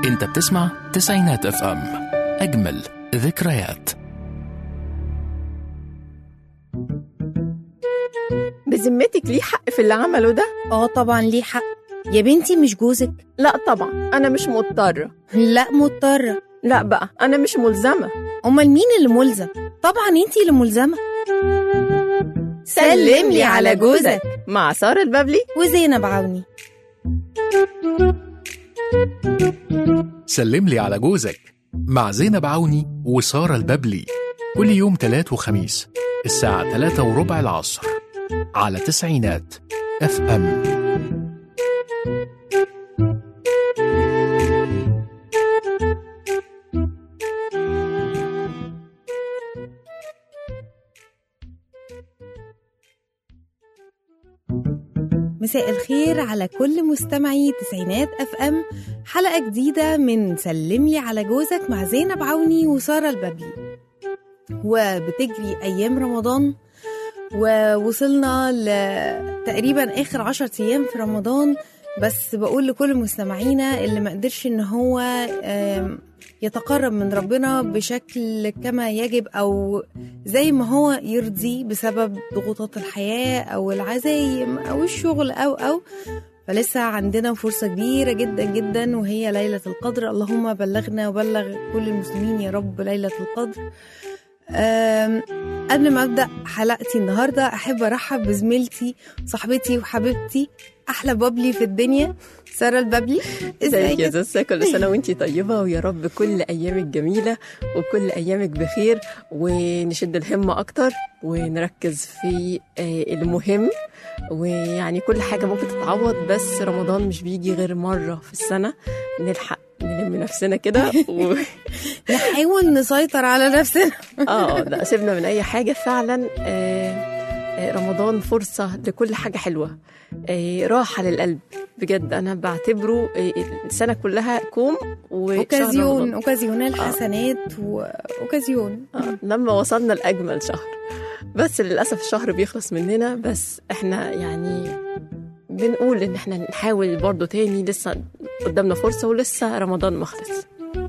انت بتسمع تسعينات اف ام اجمل ذكريات بذمتك ليه حق في اللي عمله ده؟ اه طبعا ليه حق يا بنتي مش جوزك لا طبعا أنا مش مضطرة لا مضطرة لا بقى أنا مش ملزمة امال مين اللي ملزم طبعا انتي اللي ملزمة سلم لي على جوزك مع سارة البابلي وزينب عوني سلم لي على جوزك مع زينب عوني وسارة الببلي كل يوم تلات وخميس الساعة تلاتة وربع العصر على تسعينات اف ام مساء الخير على كل مستمعي تسعينات اف ام حلقة جديدة من سلم لي على جوزك مع زينب عوني وسارة البابلي وبتجري أيام رمضان ووصلنا لتقريبا آخر عشر أيام في رمضان بس بقول لكل مستمعينا اللي ما قدرش ان هو آم، يتقرب من ربنا بشكل كما يجب او زي ما هو يرضي بسبب ضغوطات الحياة او العزايم او الشغل او او فلسه عندنا فرصة كبيرة جدا جدا وهي ليلة القدر اللهم بلغنا وبلغ كل المسلمين يا رب ليلة القدر أم، قبل ما ابدا حلقتي النهارده احب ارحب بزميلتي صاحبتي وحبيبتي احلى بابلي في الدنيا ساره البابلي ازيك يا ازيك زوسة كل سنة وانتي طيبة ويا رب كل أيامك جميلة وكل أيامك بخير ونشد الهمة أكتر ونركز في آه، المهم ويعني كل حاجة ممكن تتعوض بس رمضان مش بيجي غير مرة في السنة نلحق نلم نفسنا كده و... نحاول نسيطر على نفسنا اه لا سيبنا من اي حاجه فعلا آه، آه، رمضان فرصه لكل حاجه حلوه آه، راحه للقلب بجد انا بعتبره آه، السنه كلها كوم وشهر اوكازيون رمضان. اوكازيون الحسنات واوكازيون آه، لما وصلنا لاجمل شهر بس للاسف الشهر بيخلص مننا بس احنا يعني بنقول ان احنا نحاول برضو تاني لسه قدامنا فرصه ولسه رمضان ما خلص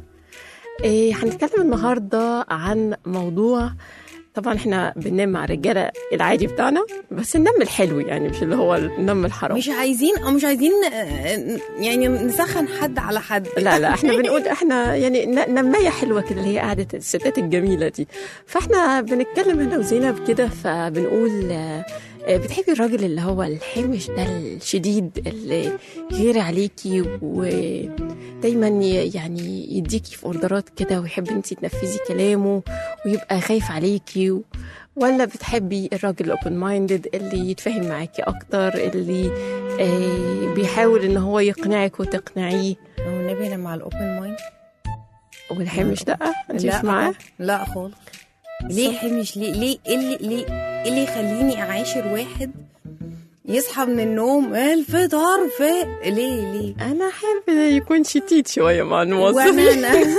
إيه هنتكلم النهارده عن موضوع طبعا احنا بننام مع الرجاله العادي بتاعنا بس النم الحلو يعني مش اللي هو النم الحرام مش عايزين او مش عايزين آه، يعني نسخن حد على حد لا لا احنا بنقول احنا يعني ن- نمايه حلوه كده اللي هي قعده الستات الجميله دي فاحنا بنتكلم انا وزينب كده فبنقول آه، آه، بتحبي الراجل اللي هو الحمش ده الشديد اللي يغير عليكي ودايما ي- يعني يديكي في اوردرات كده ويحب انت تنفذي كلامه ويبقى خايف عليكي و... ولا بتحبي الراجل الاوبن مايندد اللي يتفاهم معاكي اكتر اللي آه بيحاول ان هو يقنعك وتقنعيه هو النبي انا مع الاوبن مايند والحمش ده انت لا مش معاه لا خالص ليه حمش ليه ليه ايه اللي ليه ايه اللي يخليني اعاشر واحد يصحى من النوم "إيه الفطار في ليه ليه انا احب يكون شديد شويه مع وانا الموظفين أنا-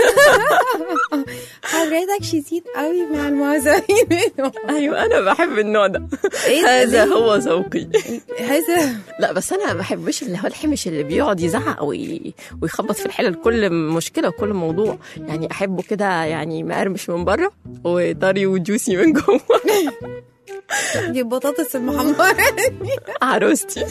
حضرتك شديد قوي مع الموظفين ايوه انا بحب النوع ده ايه ده؟ هذا ليه؟ هو ذوقي هذا لا بس انا ما بحبش اللي هو الحمش اللي بيقعد يزعق وي... ويخبط في الحلل كل مشكله وكل موضوع يعني احبه كده يعني مقرمش من بره وطري وجوسي من جوه دي البطاطس المحمره عروستي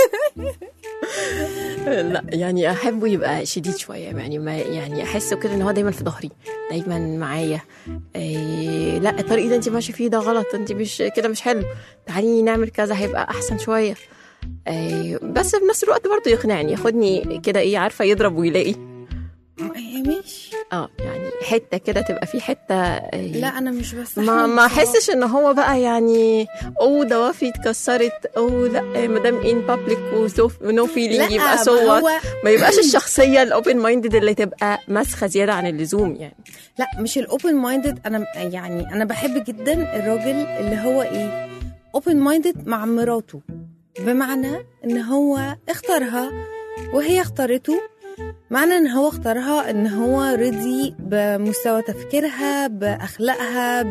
لا يعني احبه يبقى شديد شويه يعني ما يعني احسه كده ان هو دايما في ظهري دايما معايا إيه لا الطريق اللي انت ماشي فيه ده غلط انت مش كده مش حلو تعالي نعمل كذا هيبقى احسن شويه إيه بس في نفس الوقت برضه يقنعني ياخدني كده ايه عارفه يضرب ويلاقي مش اه يعني حته كده تبقى في حته إيه لا انا مش بس ما ما احسش ان هو بقى يعني او ضوافري اتكسرت او لا مدام ان بابليك ونو فيلينج يبقى سو ما وات هو ما يبقاش الشخصيه الاوبن مايندد اللي تبقى مسخه زياده عن اللزوم يعني لا مش الاوبن مايندد انا يعني انا بحب جدا الراجل اللي هو ايه اوبن مايندد مع مراته بمعنى ان هو اختارها وهي اختارته معنى ان هو اختارها ان هو رضي بمستوى تفكيرها باخلاقها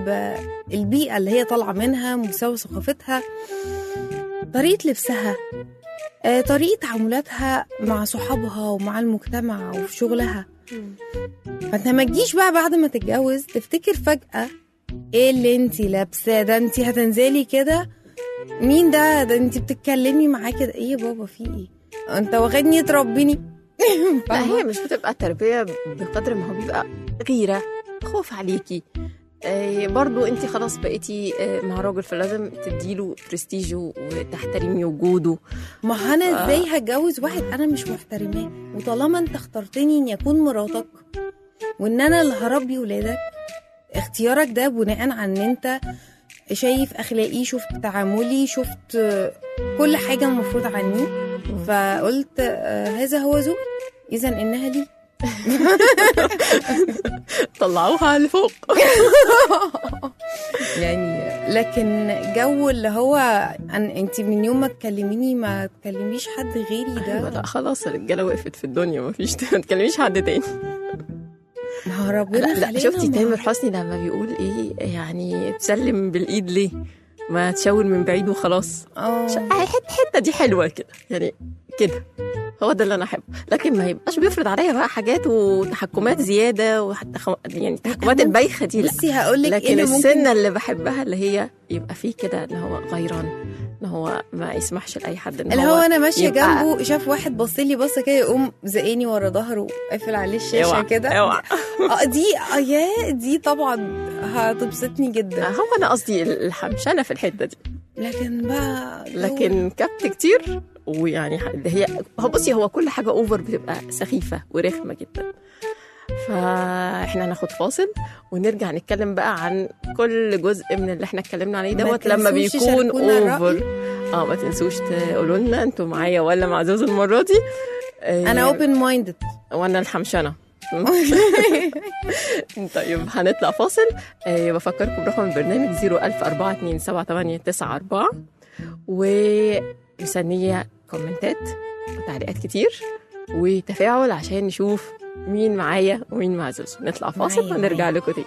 بالبيئه اللي هي طالعه منها مستوى ثقافتها طريقه لبسها آه، طريقة تعاملاتها مع صحابها ومع المجتمع وفي شغلها فانت ما تجيش بقى بعد ما تتجوز تفتكر فجأة ايه اللي انت لابساه ده انت هتنزلي كده مين ده ده انت بتتكلمي معاه كده ايه يا بابا في ايه انت واخدني تربيني لا هي مش بتبقى تربية بقدر ما هو بيبقى غيرة خوف عليكي آه، برضو انت خلاص بقيتي آه، مع راجل فلازم تديله برستيجه وتحترمي وجوده ما هو انا ازاي هتجوز واحد انا مش محترماه وطالما انت اخترتني اني اكون مراتك وان انا اللي هربي ولادك اختيارك ده بناء عن ان انت شايف اخلاقي شفت تعاملي شفت آه، كل حاجه المفروض عني فقلت آه، هذا هو زوج اذا انها لي طلعوها لفوق يعني لكن جو اللي هو أن انت من يوم ما تكلميني ما تكلميش حد غيري أيوة، ده لا خلاص الرجاله وقفت في الدنيا ما فيش ما تكلميش حد تاني ما هو ربنا لا, لا خلقنا شفتي مع- تامر حسني لما بيقول ايه يعني تسلم بالايد ليه ما تشاور من بعيد وخلاص اه ش- الحته الحته دي حلوه كده يعني كده هو ده اللي انا احبه لكن ما يبقاش بيفرض عليا بقى حاجات وتحكمات زياده وحتى خم... يعني التحكمات ممكن- البايخه دي لا بصي هقول لك ايه لكن اللي ممكن السنه اللي بحبها اللي هي يبقى فيه كده ان هو غيران ان هو ما يسمحش لاي حد ان اللي هو انا ماشيه يبقى- جنبه شاف واحد بص لي بصه كده يقوم زقني ورا ظهره وقافل عليه الشاشه اوعى كده اوعى اه دي اه يا دي طبعا هتبسطني جدا هو انا قصدي الحمشنه في الحته دي لكن بقى جو- لكن كبت كتير ويعني ح- ده هي هو بصي هو كل حاجه اوفر بتبقى سخيفه ورخمه جدا فاحنا هناخد فاصل ونرجع نتكلم بقى عن كل جزء من اللي احنا اتكلمنا عليه ما دوت لما تنسوش بيكون تشاركونا الرأي. اوفر اه ما تنسوش تقولوا لنا انتوا معايا ولا مع زوز المره دي آه، انا اوبن مايندد وانا الحمشنه طيب هنطلع فاصل آه، بفكركم برقم البرنامج 010427894 ومستنية كومنتات وتعليقات كتير وتفاعل عشان نشوف مين معايا ومين مع زوزو نطلع فاصل معايا، ونرجع معايا. لكم تاني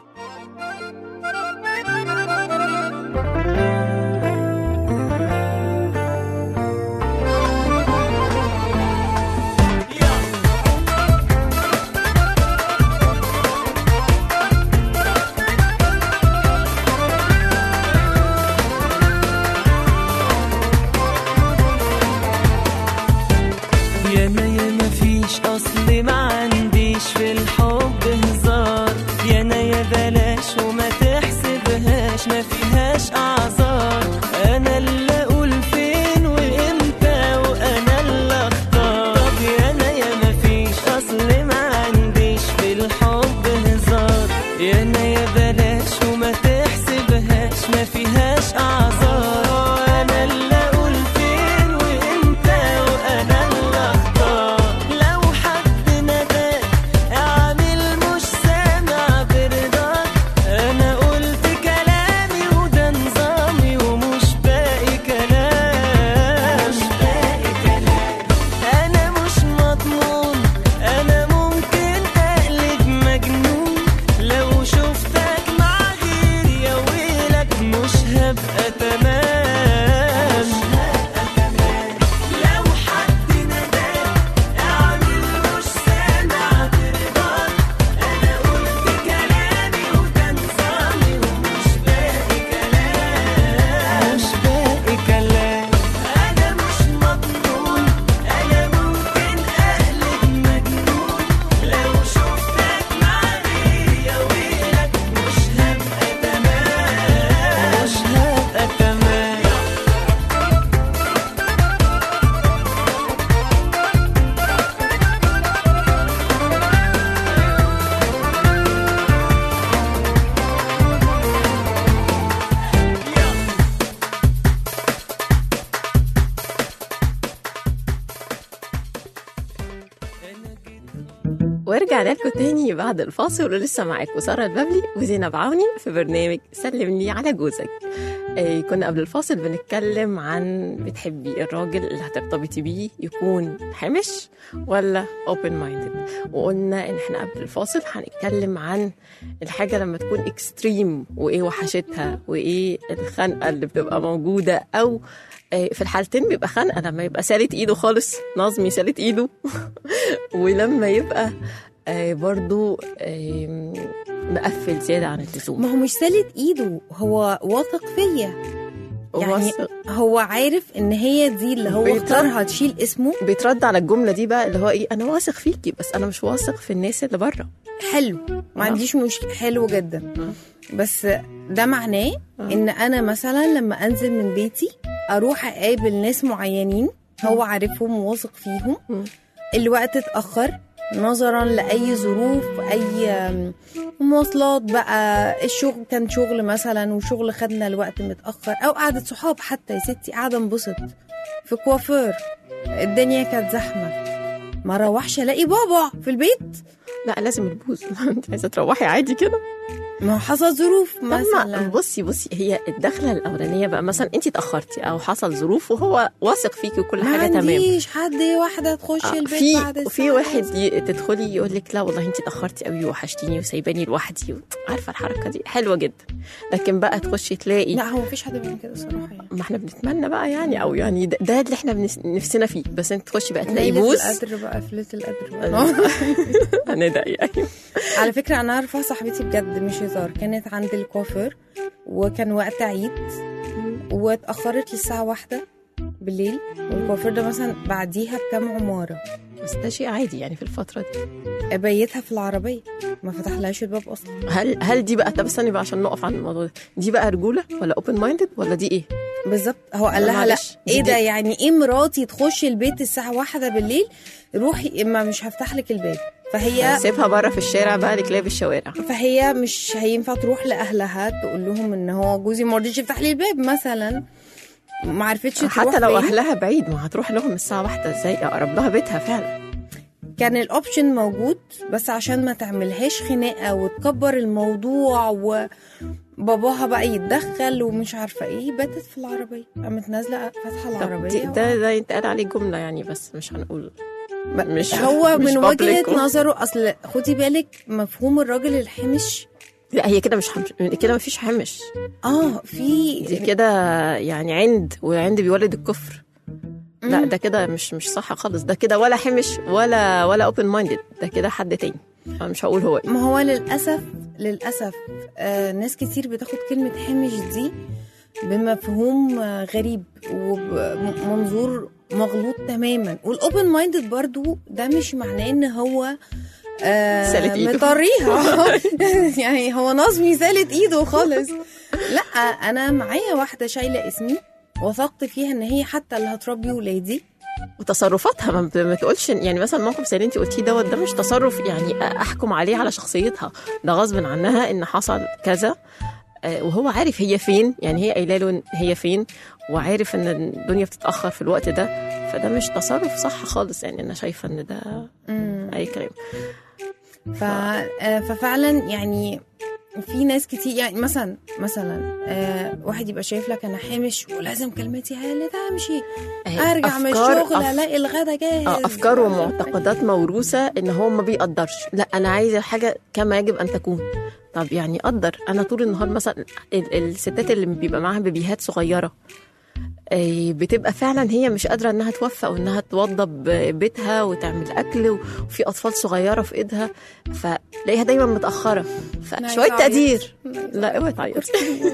يانا يا مفيش اصل ما عنديش في الحب هزار يانا يا بلاش وما تحسبهاش ما فيهاش اعذار انا اللي اقول فين وامتى وانا اللي اختار طب يانا يا مفيش اصل ما عنديش في الحب هزار يانا يا بلاش وما تحسبهاش ما فيهاش اعذار انا اللي اقول فين وامتى وانا اللي اختار لو حد نداك اعمل مش سامع برضاك انا قلت كلامي وده نظامي ومش باقي كلام مش باقي كلام انا مش مضمون انا ممكن اقلب مجنون لو شفتك مع غيري يا ويلك مش هبقى تمام لو حد نداك اعمل مش سامع برضاك انا قلت كلامي وده نظامي ومش باقي كلام مش باقي كلام انا مش مضمون انا ممكن اقلب مجنون لو شفتك مع غيري يا ويلك مش هبقى تمام مش هبقى تمام ورجعنا لكم تاني بعد الفاصل ولسه معاكم ساره البابلي وزينب عوني في برنامج سلم لي على جوزك آه، كنا قبل الفاصل بنتكلم عن بتحبي الراجل اللي هترتبطي بيه يكون حمش ولا open minded وقلنا ان احنا قبل الفاصل هنتكلم عن الحاجة لما تكون اكستريم وايه وحشتها وايه الخنقة اللي بتبقى موجودة او آه، في الحالتين بيبقى خنقة لما يبقى سالت ايده خالص نظمي سالت ايده ولما يبقى آه، برضو آم، مقفل زيادة عن اللزوم ما هو مش سالت ايده هو واثق فيا يعني واثق. هو عارف ان هي دي اللي هو بيطلع- اختارها تشيل اسمه بيترد على الجمله دي بقى اللي هو ايه انا واثق فيكي بس انا مش واثق في الناس اللي بره حلو ما آه. عنديش مشكله حلو جدا بس ده معناه آه. ان انا مثلا لما انزل من بيتي اروح اقابل ناس معينين هو عارفهم وواثق فيهم مم. الوقت اتاخر نظرا لاي ظروف اي آم، مواصلات بقى الشغل كان شغل مثلا وشغل خدنا الوقت متاخر او قعده صحاب حتى يا ستي قاعده انبسط في كوافير الدنيا كانت زحمه ما روحش الاقي بابا في البيت لا لازم البوز انت عايزه تروحي عادي كده ما هو حصل ظروف لما مثلا بصي بصي هي الدخله الاولانيه بقى مثلا انت اتاخرتي او حصل ظروف وهو واثق فيكي وكل ما حاجه تمام عنديش حد واحده تخش آه، البيت في بعد في الساعة واحد ي- تدخلي يقول لك لا والله انت اتاخرتي قوي وحشتيني وسايباني لوحدي عارفه الحركه دي حلوه جدا لكن بقى تخشي تلاقي لا هو مفيش حد بيعمل كده صراحه يعني ما احنا بنتمنى بقى يعني او يعني ده, ده اللي احنا بنس- نفسنا فيه بس انت تخشي بقى تلاقي ليلة بوز القدر بقى في ليله القدر بقى. هندعي يعني على فكره انا عارفه صاحبتي بجد مش هزار كانت عند الكوافير وكان وقت عيد واتاخرت للساعه واحدة بالليل والكوافير ده مثلا بعديها بكام عماره بس ده شيء عادي يعني في الفتره دي بيتها في العربيه ما فتحلهاش الباب اصلا هل هل دي بقى طب استني بقى عشان نقف عن الموضوع ده دي بقى رجوله ولا اوبن مايندد ولا دي ايه؟ بالظبط هو قال لها لا معلش، دي- ايه ده دي- يعني ايه مراتي تخش البيت الساعه واحدة بالليل روحي اما مش هفتح لك الباب فهي سيبها بره في الشارع بقى لكلاب الشوارع فهي مش هينفع تروح لاهلها تقول لهم ان هو جوزي ما رضيش يفتح لي الباب مثلا ما عرفتش تروح حتى لو فين. اهلها بعيد ما هتروح لهم الساعه واحدة ازاي اقرب لها بيتها فعلا كان الاوبشن موجود بس عشان ما تعملهاش خناقه وتكبر الموضوع وباباها بقى يتدخل ومش عارفه ايه باتت في العربيه قامت نازله فاتحه طب العربيه دي- ده ده يتقال عليه جمله يعني بس مش هنقول ب- مش- هو مش من public وجهه و- نظره اصل خدي بالك مفهوم الراجل الحمش لا هي كده مش حمش كده مفيش حمش اه في دي كده يعني عند وعند بيولد الكفر لا مم. ده كده مش مش صح خالص ده كده ولا حمش ولا ولا اوبن مايندد ده كده حد تاني انا مش هقول هو إيه. ما هو للأسف للأسف آه ناس كتير بتاخد كلمة حمش دي بمفهوم آه غريب وبمنظور مغلوط تماما والأوبن مايندد برضو ده مش معناه إن هو آه سالت إيده. مطريها يعني هو نظمي سالت ايده خالص لا انا معايا واحده شايله اسمي وثقت فيها ان هي حتى اللي هتربي ولادي وتصرفاتها ما بت- ما تقولش يعني مثلا موقف زي اللي انت قلتيه دوت ده مش تصرف يعني احكم عليه على شخصيتها ده غصب عنها ان حصل كذا آه، وهو عارف هي فين يعني هي قايله له إن هي فين وعارف ان الدنيا بتتاخر في الوقت ده فده مش تصرف صح خالص يعني انا شايفه ان ده مم. اي كلام ف... آه، ففعلا يعني في ناس كتير يعني مثلا مثلا آه واحد يبقى شايف لك انا حامش ولازم كلمتي هي تمشي آه، ارجع من أفكار- الشغل أف- الاقي الغدا جاهز آه، افكار ومعتقدات موروثه ان هو ما بيقدرش لا انا عايزه الحاجه كما يجب ان تكون طب يعني قدر انا طول النهار مثلا ال- الستات اللي بيبقى معاها بيبيهات صغيره آه، بتبقى فعلا هي مش قادره انها توفق وانها توضب بيتها وتعمل اكل وفي اطفال صغيره في ايدها فتلاقيها دايما متاخره أنا فشويه عايزة أعيط. تقدير لا اوعي تعيطي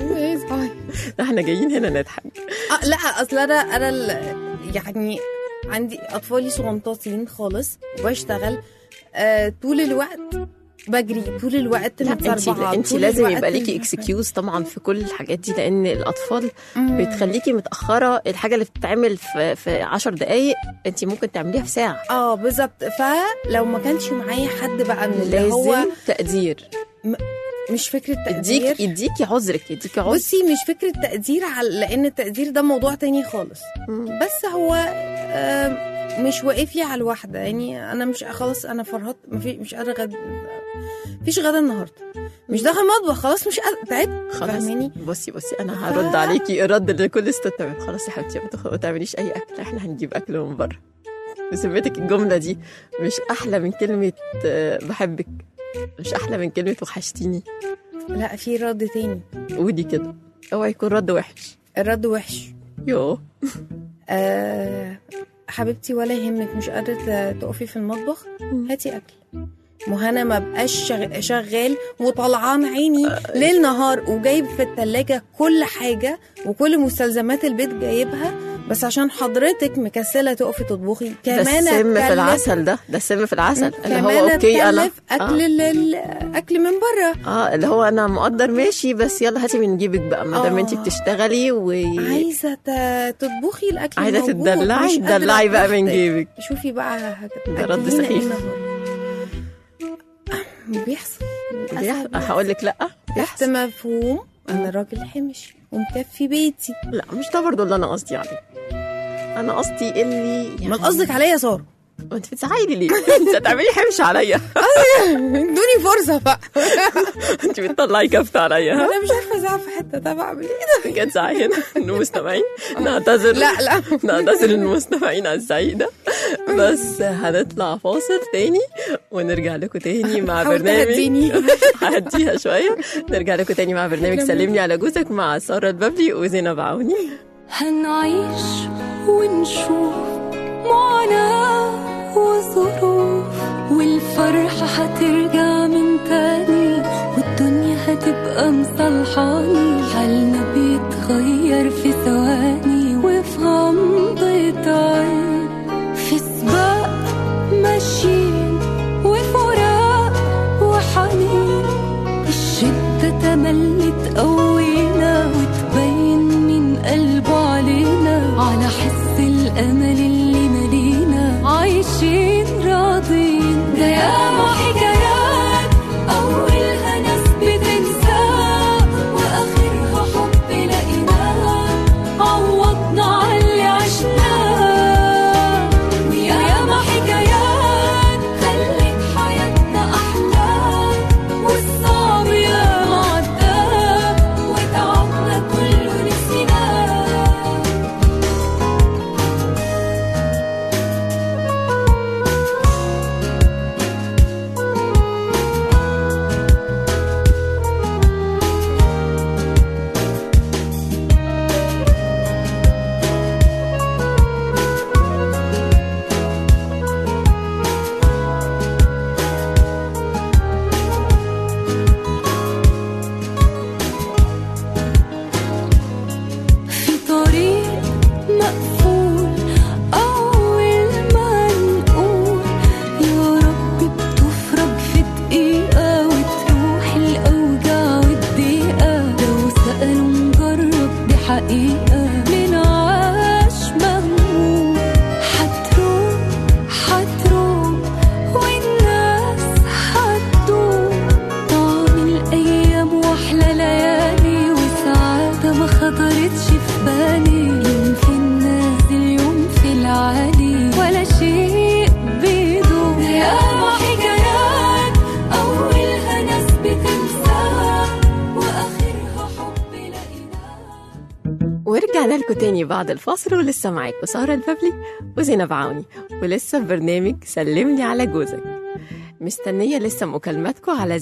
ده احنا جايين هنا نضحك آه لا اصل انا انا ال- يعني عندي اطفالي صغنطاطين خالص وبشتغل آه طول الوقت بجري طول الوقت لا انت متسربعة، انت طول لازم الوقت يبقى ليكي مش عارفة. اكسكيوز طبعا في كل الحاجات دي لان الاطفال مم. بتخليكي متاخره الحاجه اللي بتتعمل في في 10 دقائق انت ممكن تعمليها في ساعه اه بالظبط فلو ما كانش معايا حد بقى من اللي لازم هو تقدير مش فكره يديك تقدير يديكي عذرك يديكي عذر بصي مش فكره تقدير على لان التقدير ده موضوع تاني خالص مم. بس هو آم، مش واقف لي على الواحده يعني انا مش خلاص انا فرهطت مفي مش قادره غد مفيش غدا النهارده مش داخل مطبخ خلاص مش قادره تعبت خلاص فاهماني بصي بصي انا هرد عليكي الرد اللي كل الستات بتعمل خلاص يا حبيبتي ما تخ- ما تعمليش اي اكل احنا هنجيب اكل من بره بذمتك الجمله دي مش احلى من كلمه آه، بحبك مش احلى من كلمه وحشتيني لا في رد تاني ودي كده اوعى يكون رد وحش الرد وحش يوه آه حبيبتي ولا يهمك مش قادرة ت- تقفي في المطبخ هاتي أكل مهنا ما بقاش شغ- شغال وطلعان عيني ليل نهار وجايب في التلاجة كل حاجة وكل مستلزمات البيت جايبها بس عشان حضرتك مكسلة تقفي تطبخي ده كمان السم في أتكلف- العسل ده ده السم في العسل اللي هو كمان اوكي انا أتكلف أكل ال- أكل من بره اه اللي هو انا مقدر ماشي بس يلا هاتي من جيبك بقى ما دام انت آه. بتشتغلي و عايزة ت- تطبخي الأكل عايزه موجود، تدلعي مش قادرة تدلعي بقى من براحتك. جيبك شوفي بقى هت- ده رد هتجيلنا إيه سخيف. النهاردة. بيحصل للأسف بيح- بيحصل. هقول لك لا تحت بيحصل مفهوم انا راجل حمش ومكفي بيتي لا مش ده برضه اللي انا قصدي عليه انا قصدي اللي يعني ما قصدك عليا يا ساره ما انت بتزعلي ليه؟ انت هتعملي حمش عليا ادوني فرصه بقى انت بتطلعي كفت عليا ها؟ انا مش عارفه ازعل في حته طب اعمل ايه كانت زعلانه انه مستمعين نعتذر لا لا نعتذر المستمعين على الزعيق ده بس هنطلع فاصل تاني ونرجع لكم تاني مع حاول برنامج تهديني. هديها شويه نرجع لكم تاني مع برنامج سلمني على جوزك مع ساره الببلي وزينب عوني هنعيش ونشوف معاناة وظروف والفرحة هترجع من تاني والدنيا هتبقى مصلحاني حالنا بيتغير في ثواني وفي غمضة عين في سباق ماشيين وفراق وحنين الشدة تملي تقوينا وتبين من قلبه علينا على حس الأمل اللي ملينا عايشين راضين ده ياما حكايات أولها ناس بتنساه وآخرها حب لقيناه عوضنا على اللي عشناه وياما حكايات خلت حياتنا أحلى والصعب ياما عداه وتعبنا كله نسيناه في طريق مقفول أول ما نقول يا رب بتفرج في دقيقة وتروح الأوجاع والضيقة لو سألوا نجرب دي حقيقة من عاش مهموم هتروح هتروح والناس هتدوم طعم الأيام وأحلى ليالي وسعادة ما خطرتش في بالي يوم في النازل يوم في العالي ولا شيء بيدوم ياما حكايات أولها ناس بتنساها وآخرها حب لقيناه ورجعنا لكم تاني بعد الفاصل ولسه معاكم ساره الببلي وزينب عوني ولسه في برنامج سلمني على جوزك مستنية لسه مكالماتكم على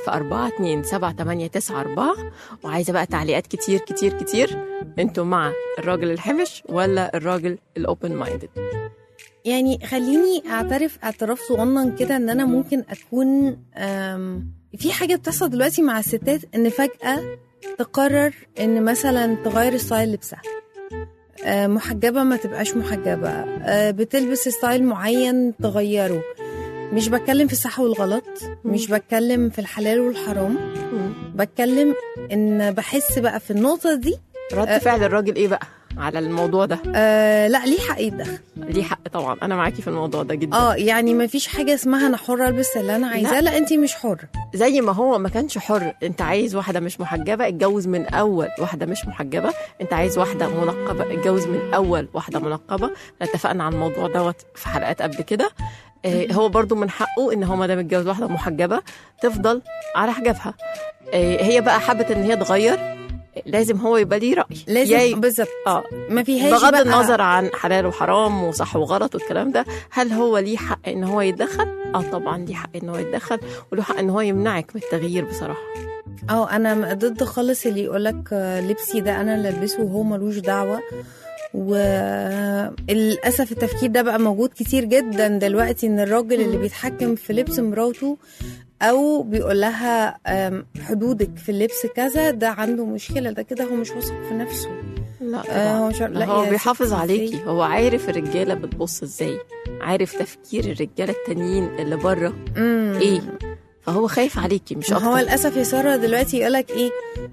01042 وعايزة بقى تعليقات كتير كتير كتير انتوا مع الراجل الحمش ولا الراجل الاوبن مايندد يعني خليني اعترف اعتراف صغنن كده ان انا ممكن اكون أم، في حاجه بتحصل دلوقتي مع الستات ان فجاه تقرر ان مثلا تغير ستايل لبسها أه، محجبه ما تبقاش محجبه أه، بتلبس ستايل معين تغيره مش بتكلم في الصح والغلط مش بتكلم في الحلال والحرام بتكلم ان بحس بقى في النقطه دي رد فعل الراجل ايه بقى على الموضوع ده آه لا ليه حق يتدخل ليه حق طبعا انا معاكي في الموضوع ده جدا اه يعني ما فيش حاجه اسمها انا حره البس اللي انا عايزاه لا انت مش حره زي ما هو ما كانش حر انت عايز واحده مش محجبه اتجوز من اول واحده مش محجبه انت عايز واحده منقبه اتجوز من اول واحده منقبه اتفقنا على الموضوع دوت في حلقات قبل كده آه، هو برضو من حقه ان هو ما دام اتجوز واحده محجبه تفضل على حجابها آه، هي بقى حبت ان هي تغير لازم هو يبقى ليه راي لازم يا- بالظبط اه ما فيهاش بغض بقى النظر عن حلال وحرام وصح وغلط والكلام ده هل هو ليه حق ان هو يتدخل اه طبعا ليه حق ان هو يتدخل وله حق ان هو يمنعك من التغيير بصراحه اه انا ضد خالص اللي يقولك آه، لبسي ده انا اللي البسه وهو ملوش دعوه وللاسف التفكير ده بقى موجود كتير جدا دلوقتي ان الراجل اللي بيتحكم في لبس مراته او بيقول لها آم، حدودك في اللبس كذا ده عنده مشكله ده كده هو مش واثق في نفسه لا آه، طبعا هو مش- لا هو يا بيحافظ ستي عليكي إزاي؟ هو عارف الرجاله بتبص ازاي عارف تفكير الرجاله التانيين اللي بره مم. ايه فهو خايف عليكي مش ما هو اكتر للاسف يا ساره دلوقتي يقولك ايه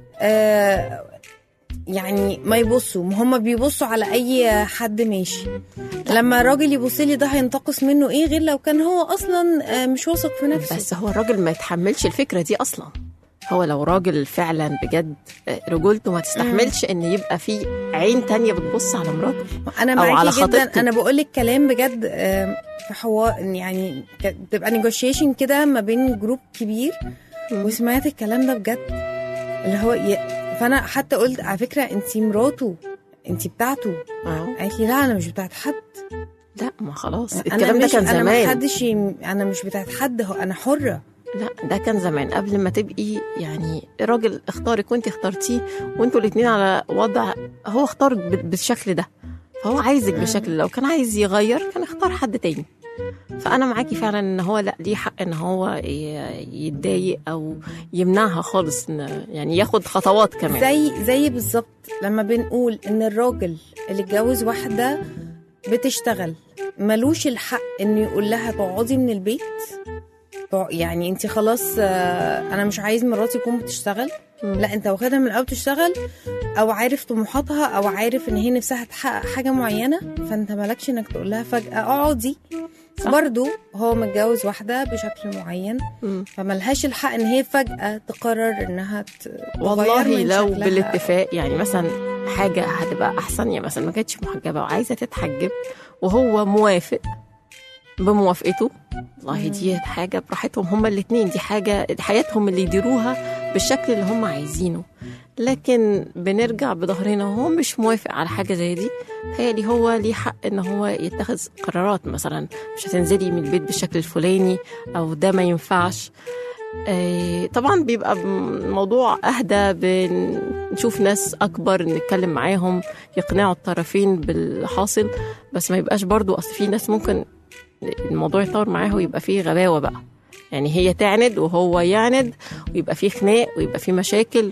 آه يعني ما يبصوا ما هم بيبصوا على اي حد ماشي لما الراجل يبص لي ده هينتقص منه ايه غير لو كان هو اصلا آه، مش واثق في نفسه بس هو الراجل ما يتحملش الفكره دي اصلا هو لو راجل فعلا بجد آه، رجولته ما تستحملش ان يبقى في عين تانية بتبص على مراته انا أو معاكي على جدا خطيبته. انا بقول لك كلام بجد آه، في حوار يعني ك- تبقى نيجوشيشن كده ما بين جروب كبير مم. وسمعت الكلام ده بجد اللي هو ي... فانا حتى قلت على فكره انت مراته انت بتاعته أهو. قالت لي لا انا مش بتاعت حد لا ما خلاص انا الكلام ده مش كان انا ما زمان حدش ي- انا مش بتاعت حد هو انا حره لا ده كان زمان قبل ما تبقي يعني الراجل اختارك وانت اخترتيه وانتوا الاتنين على وضع هو اختارك ب- بالشكل ده فهو عايزك بالشكل ده لو كان عايز يغير كان اختار حد تاني فانا معاكي فعلا ان هو لا ليه حق ان هو ي- يتضايق او يمنعها خالص إن يعني ياخد خطوات كمان زي زي بالظبط لما بنقول ان الراجل اللي اتجوز واحده بتشتغل ملوش الحق انه يقول لها تقعدي من البيت تق- يعني انت خلاص آه، انا مش عايز مراتي تكون بتشتغل مم. لا انت واخدها من الاول تشتغل او عارف طموحاتها او عارف ان هي نفسها تحقق حاجه معينه فانت مالكش انك تقول لها فجاه اقعدي صح. برضو هو متجوز واحده بشكل معين مم. فملهاش الحق ان هي فجاه تقرر انها ت- تغير والله من لو شكلها. بالاتفاق يعني مثلا حاجة هتبقى أحسن يعني مثلا ما كانتش محجبة وعايزة تتحجب وهو موافق بموافقته والله دي حاجة براحتهم هما الاتنين دي حاجة حياتهم اللي يديروها بالشكل اللي هم عايزينه لكن بنرجع بظهرنا وهو مش موافق على حاجة زي دي تهيألي هو ليه حق ان هو يتخذ قرارات مثلا مش هتنزلي من البيت بالشكل الفلاني او ده ما ينفعش آه، طبعا بيبقى الموضوع اهدى بنشوف ناس اكبر نتكلم معاهم يقنعوا الطرفين بالحاصل بس ما يبقاش برضو اصل في ناس ممكن الموضوع يطور معاها ويبقى فيه غباوه بقى يعني هي تعند وهو يعند ويبقى فيه خناق ويبقى فيه مشاكل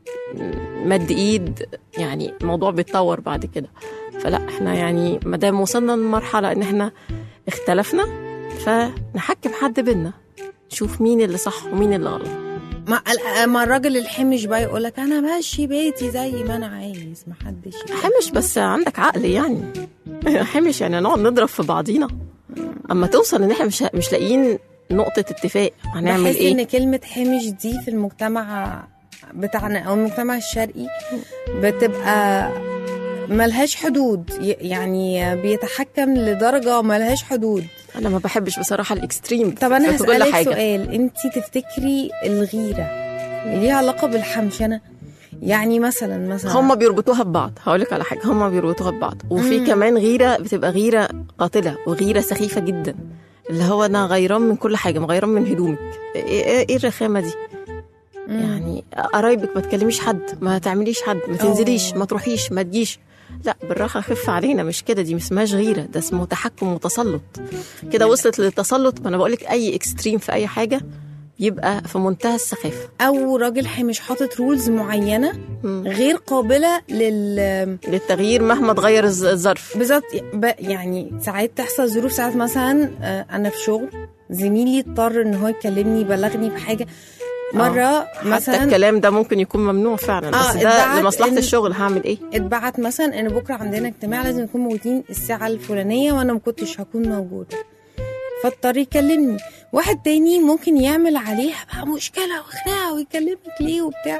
مد ايد يعني الموضوع بيتطور بعد كده فلا احنا يعني ما دام وصلنا لمرحله ان احنا اختلفنا فنحكم حد بينا نشوف مين اللي صح ومين اللي غلط ما ما الراجل الحمش بقى يقول لك انا ماشي بيتي زي ما انا عايز ما حدش حمش بس عندك عقل يعني حمش يعني نقعد نضرب في بعضينا اما توصل ان احنا مش مش لاقيين نقطة اتفاق هنعمل بحس ايه ان كلمه حمش دي في المجتمع بتاعنا او المجتمع الشرقي بتبقى ملهاش حدود ي- يعني بيتحكم لدرجه ملهاش حدود انا ما بحبش بصراحة الاكستريم طب انا في كل هسألك حاجة. سؤال انت تفتكري الغيره ليها علاقه بالحمشنه يعني مثلا مثلا هم بيربطوها ببعض هقول لك على حاجه هم بيربطوها ببعض وفي كمان غيره بتبقى غيره قاتله وغيره سخيفه جدا اللي هو انا غيران من كل حاجه غيران من هدومك ايه ايه إيه الرخامه دي مم. يعني قرايبك ما تكلميش حد ما تعمليش حد ما تنزليش ما تروحيش ما تجيش لا بالراحه خف علينا مش كده دي ما اسمهاش غيره ده اسمه تحكم وتسلط كده وصلت للتسلط ما انا بقول لك اي اكستريم في اي حاجه يبقى في منتهى السخافه او راجل حمش حاطط رولز معينه مم. غير قابله لل للتغيير مهما تغير الز- الظرف بالظبط ب- يعني ساعات تحصل ظروف ساعات مثلا آه، انا في شغل زميلي اضطر ان هو يكلمني يبلغني بحاجه مره حتى مثلا الكلام ده ممكن يكون ممنوع فعلا آه، بس ده اتبعت لمصلحه إن- الشغل هعمل ايه اتبعت مثلا ان بكره عندنا اجتماع لازم نكون موجودين الساعه الفلانيه وانا ما كنتش هكون موجوده فاضطر يكلمني واحد تاني ممكن يعمل عليها بقى مشكله وخناقه ويكلمك ليه وبتاع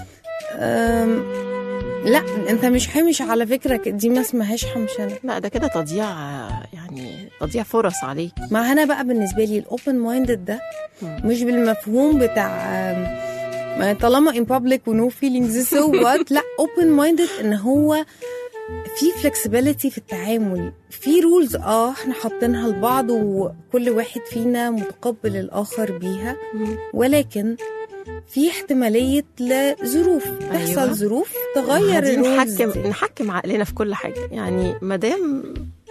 أم... لا انت مش حمش على فكره ك- دي ما اسمهاش حمشنه لا ده كده تضييع يعني تضييع فرص عليك ما انا بقى بالنسبه لي الاوبن مايندد ده مم. مش بالمفهوم بتاع أم، ما طالما in public ونو feelings so what لا open minded ان هو في flexibility في التعامل في رولز اه احنا حاطينها لبعض وكل واحد فينا متقبل الاخر بيها ولكن في احتمالية لظروف تحصل أيوة. ظروف تغير عايزين الرولز نحكم دي. نحكم عقلنا في كل حاجه يعني ما دام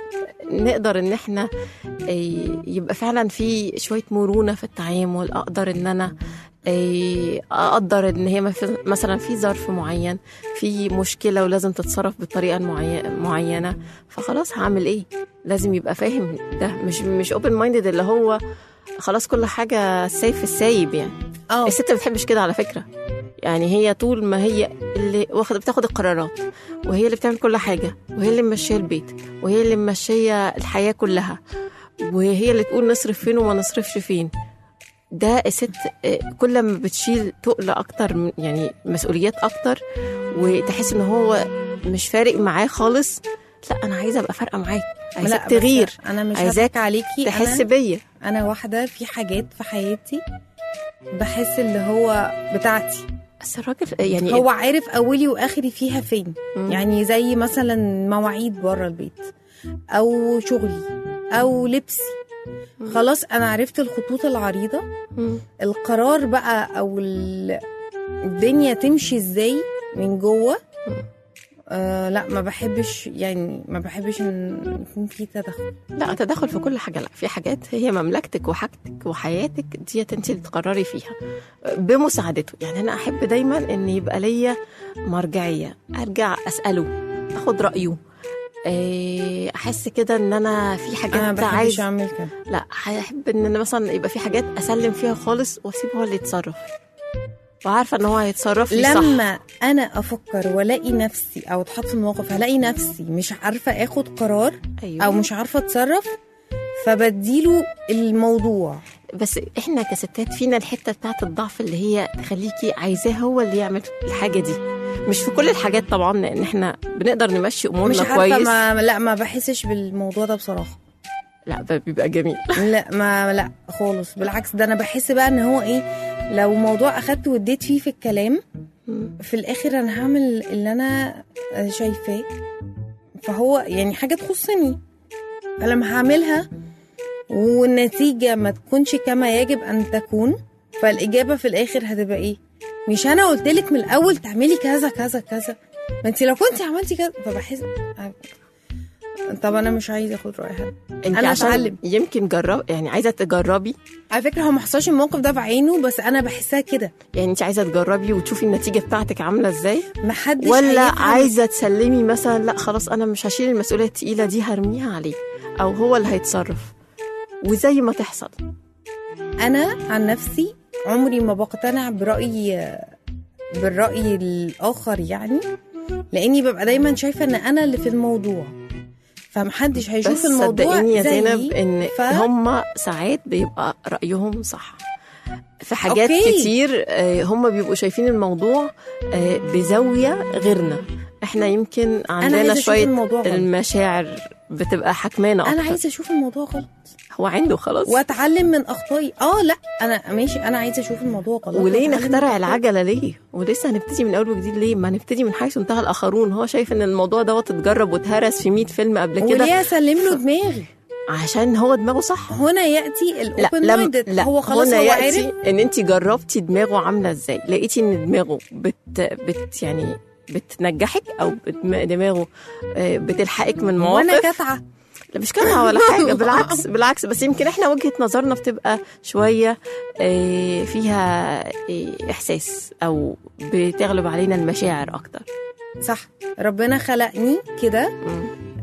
نقدر ان احنا إيه، يبقى فعلا في شويه مرونه في التعامل اقدر ان انا إيه، اقدر ان هي مف- مثلا في ظرف معين في مشكله ولازم تتصرف بطريقه معي- معينه فخلاص هعمل ايه لازم يبقى فاهم ده مش مش اوبن مايندد اللي هو خلاص كل حاجه سايف السايب يعني اه الست ما بتحبش كده على فكره يعني هي طول ما هي اللي واخد بتاخد القرارات وهي اللي بتعمل كل حاجه وهي اللي ممشيه البيت وهي اللي ممشيه الحياه كلها وهي اللي تقول نصرف فين وما نصرفش فين ده الست آه، كل ما بتشيل تقل اكتر من- يعني مسؤوليات اكتر وتحس ان هو مش فارق معاه خالص لا انا عايزه ابقى فارقه معاك عايزاك لا، بس تغير انا مش عايزاك هضحك عليكي تحس أنا بيا انا واحده في حاجات في حياتي بحس اللي هو بتاعتي بس الراجل يعني هو عارف اولي واخري فيها فين مم. يعني زي مثلا مواعيد بره البيت او شغلي او لبسي خلاص انا عرفت الخطوط العريضه مم. القرار بقى او ال- الدنيا تمشي ازاي من جوه آه لا ما بحبش يعني ما بحبش ان يكون في تدخل لا تدخل في كل حاجه لا في حاجات هي مملكتك وحاجتك وحياتك ديت انت اللي تقرري فيها بمساعدته يعني انا احب دايما ان يبقى ليا مرجعيه ارجع اساله اخد رايه إيه، احس كده ان انا في انا حاجات ما بحبش عايز اعمل كده لا هحب ان انا مثلا يبقى في حاجات اسلم فيها خالص واسيبه هو اللي يتصرف وعارفه ان هو هيتصرف لي صح لما انا افكر والاقي نفسي او اتحط في الموقف هلاقي نفسي مش عارفه اخد قرار أيوة. او مش عارفه اتصرف فبديله الموضوع بس احنا كستات فينا الحته بتاعت الضعف اللي هي تخليكي عايزاه هو اللي يعمل الحاجه دي مش في كل الحاجات طبعا لان احنا بنقدر نمشي مش امورنا عارفه كويس ما لا ما بحسش بالموضوع ده بصراحه لا ده بيبقى جميل لا ما لا خالص بالعكس ده انا بحس بقى ان هو ايه لو موضوع اخدت واديت فيه في الكلام في الاخر انا هعمل اللي انا شايفاه فهو يعني حاجه تخصني فلما هعملها والنتيجه ما تكونش كما يجب ان تكون فالاجابه في الاخر هتبقى ايه مش انا قلت لك من الاول تعملي كذا كذا كذا ما انت لو كنت عملتي كذا فبحس طب انا مش عايزه اخد راي حد انت أنا عشان أتعلم. يمكن جرب يعني عايزه تجربي على فكره هو ما حصلش الموقف ده بعينه بس انا بحسها كده يعني انت عايزه تجربي وتشوفي النتيجه بتاعتك عامله ازاي ما حدش ولا هيفهم. عايزه تسلمي مثلا لا خلاص انا مش هشيل المسؤوليه التقيله دي هرميها عليه او هو اللي هيتصرف وزي ما تحصل انا عن نفسي عمري ما بقتنع براي بالراي الاخر يعني لاني ببقى دايما شايفه ان انا اللي في الموضوع فمحدش هيشوف بس الموضوع صدقيني يا زيي، زينب ان ف... هم ساعات بيبقى رايهم صح في حاجات أوكي. أوكي. كتير آه، هم بيبقوا شايفين الموضوع آه، بزاويه غيرنا احنا يمكن انا عندنا عايزه اشوف شويه الموضوع غلط المشاعر بتبقى حكمانه اكتر انا عايزه اشوف الموضوع غلط هو عنده خلاص واتعلم من اخطائي اه لا انا ماشي انا عايزه اشوف الموضوع غلط وليه وأتعلم من نخترع أخطائي. العجله ليه ولسه هنبتدي من اول وجديد ليه ما نبتدي من حيث انتهى الاخرون هو شايف ان الموضوع دوت اتجرب واتهرس في 100 فيلم قبل كده وليه اسلم له دماغي عشان هو دماغه صح هنا ياتي لا الاوبن لم مايندد لا هو خلاص هنا هو يأتي عارف ان انت جربتي دماغه عامله ازاي لقيتي ان دماغه بت بت يعني بتنجحك او بتم- دماغه آه، بتلحقك من وانا مواقف كاتعه لا مش كده ولا حاجه بالعكس بالعكس بس يمكن احنا وجهه نظرنا بتبقى شويه آه، فيها آه، احساس او بتغلب علينا المشاعر اكتر صح ربنا خلقني كده مم.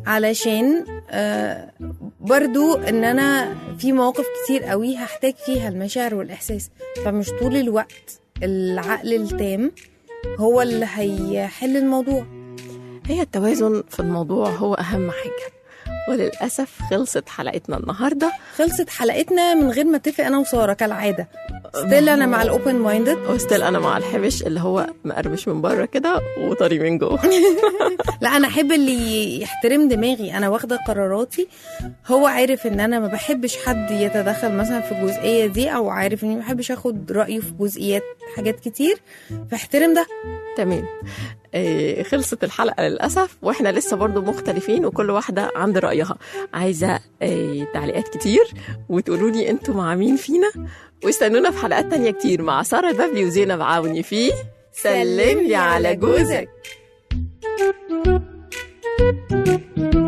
علشان آه برضو ان انا في مواقف كتير قوي هحتاج فيها المشاعر والاحساس فمش طول الوقت العقل التام هو اللي هيحل الموضوع هي التوازن في الموضوع هو أهم حاجة وللأسف خلصت حلقتنا النهاردة خلصت حلقتنا من غير ما اتفق انا وساره كالعاده ستيل انا مع الاوبن مايندد وستيل أنا مع الحبش اللي هو مقرمش من بره كده وطري من جوه لا انا احب اللي يحترم دماغي انا واخده قراراتي هو عارف ان انا ما بحبش حد يتدخل مثلا في الجزئيه دي او عارف اني ما بحبش اخد رايه في جزئيات حاجات كتير فاحترم ده تمام إيه خلصت الحلقة للأسف وإحنا لسه برضو مختلفين وكل واحدة عند رأيها عايزة إيه تعليقات كتير وتقولوا لي أنتوا مع مين فينا واستنونا في حلقات تانية كتير مع سارة البابلي وزينب عاوني في سلم لي على جوزك